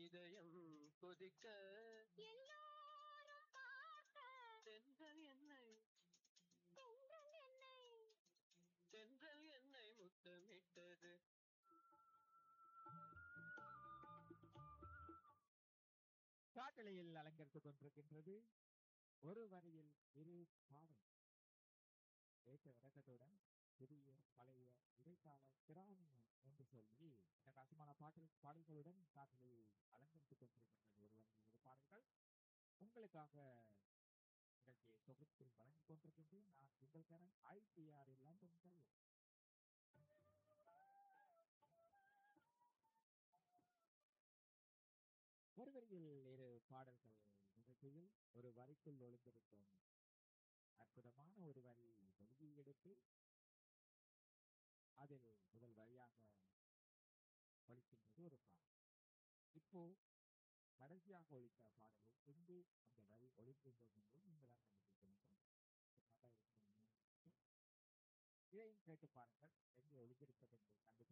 இதயம் கொதிக்க எல்லோரும் பார்க்க தென்றல் என்னை தென்றல் என்னை தென்றல் என்னை முத்தமிட்டது காட்டலையில் அலங்கரித்துக் கொண்டிருக்கின்றது ஒரு வரியில் இரு பாடல் ஏற்ற இறக்கத்துடன் புதிய பழைய இடைக்கால கிராமிய என்று சொல்லி பிரகாசமான பாடல் பாடல்களுடன் காட்டலையில் அலங்கரித்துக் கொண்டிருக்கின்றது ஒரு வரியில் இரு பாடல்கள் உங்களுக்காக நிகழ்ச்சியை தொகுத்து வழங்கிக் கொண்டிருக்கின்றேன் நான் உங்கள் கரன் ஐடிஆர் லண்டன் செல்வம் ஒரு வரியில் இரு பாடல்கள் நிகழ்ச்சியில் ஒரு வரிக்குள் ஒளிந்திருக்கும் அற்புதமான ஒரு வரி வெளியே எடுத்து அதில் முதல் வரியாக ஒழிக்கின்றது ஒரு பாடல் இப்போ கடைசியாக ஒழித்த பாடலில் எங்கு அந்த வரி ஒழிக்கின்றது என்று நீங்களாக கண்டுபிடிக்க வேண்டும் இதையும் கேட்டு பாருங்கள் எங்கே ஒழித்திருப்பது என்று கண்டுபிடிக்க